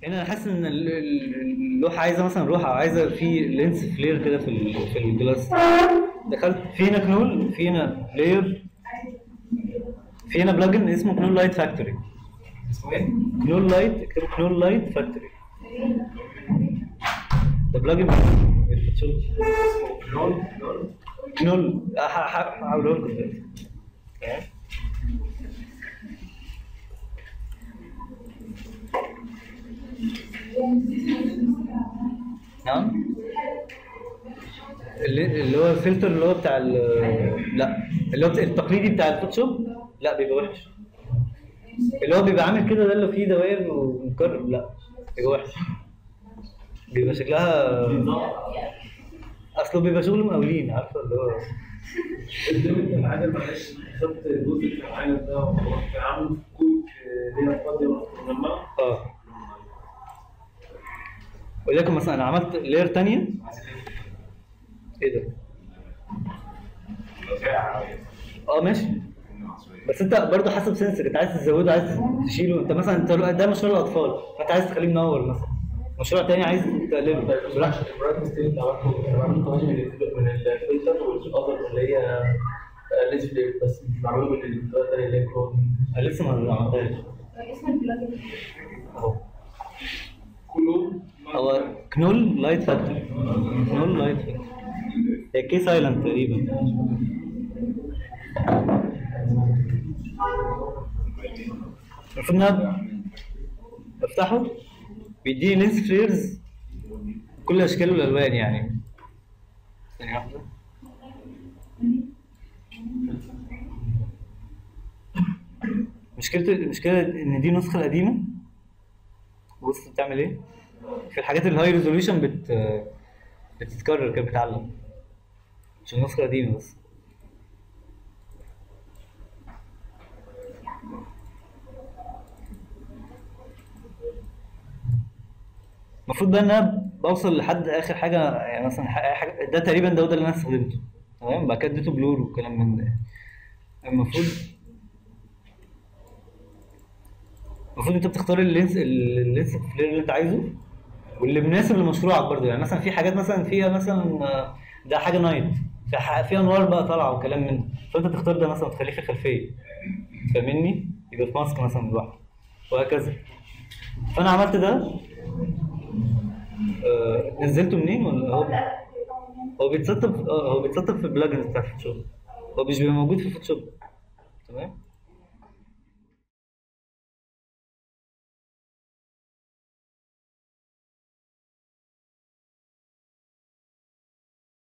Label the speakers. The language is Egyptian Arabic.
Speaker 1: هنا انا حاسس ان ال- ال- اللوحه عايزه مثلا روح او عايزه في لينس فلير كده في ال- في الجلاس دخلت في هنا كنول في هنا لاير في هنا بلجن اسمه كنول لايت فاكتوري
Speaker 2: اسمه ايه؟
Speaker 1: كنول لايت اكتبوا كنول لايت فاكتوري ده بلجن الفوتوشوب
Speaker 2: لون لون
Speaker 1: كنول ه- ه- هحاول اقول لكم دلوقتي. تمام؟ نعم اللي اللي هو الفلتر اللي هو بتاع ال- لا اللي هو بتاع- التقليدي بتاع الفوتوشوب لا بيبقى وحش اللي هو بيبقى عامل كده ده اللي فيه دوائر ومكرر لا بيبقى وحش بيبقى شكلها اصله بيبقى شغل مقاولين عارفه اللي هو
Speaker 3: الدنيا العادة معلش خدت الجزء بتاع العالم ده ورحت عامل كود اللي هي فاضية ورحت مجمعه
Speaker 1: اه وليكن مثلا انا عملت لاير تانية ايه ده؟ اه ماشي بس انت برضه حسب سنسك انت عايز تزوده عايز تشيله انت مثلا انت ده مشروع الاطفال فانت عايز تخليه منور مثلا مشروع تاني عايز تقلله براحتك
Speaker 3: البرايتنس اللي انت عملته انا بعمل طبعا من ال- من الفلتر والاذر اللي هي ليز فلير بس مش بعمله من الطريقه الثانيه اللي هي كلود
Speaker 1: انا لسه ما عملتهاش
Speaker 4: اسم البلجن
Speaker 1: اهو
Speaker 3: كله
Speaker 1: هو كنول لايت فاكتوري كنول لايت فاكتوري هي كي سايلنت تقريبا المفروض ان انا بفتحه بيديني لينس فليرز كل الاشكال والالوان يعني ثانية واحدة مشكلة المشكلة ان دي النسخة القديمة بص بتعمل ايه؟ في الحاجات الهاي ريزوليوشن بت بتتكرر كده بتعلم عشان النسخة قديمة بس المفروض بقى ان انا بوصل لحد اخر حاجه يعني مثلا ح- حاجه ده تقريبا ده وده اللي انا استخدمته تمام بعد كده اديته بلور وكلام من ده المفروض المفروض انت بتختار اللينس اللينس فلير اللي انت عايزه واللي مناسب لمشروعك برضه يعني مثلا في حاجات مثلا فيها مثلا آه، ده حاجه نايت في ح- في انوار بقى طالعه وكلام من ده فانت تختار ده مثلا تخليه في الخلفيه فاهمني يبقى في ماسك مثلا لوحده وهكذا فانا عملت ده آه، نزلته منين ولا هو هو بيتسطب اه هو بيتسطب في البلاجنز بتاع الفوتوشوب هو مش بيبقى موجود في الفوتوشوب تمام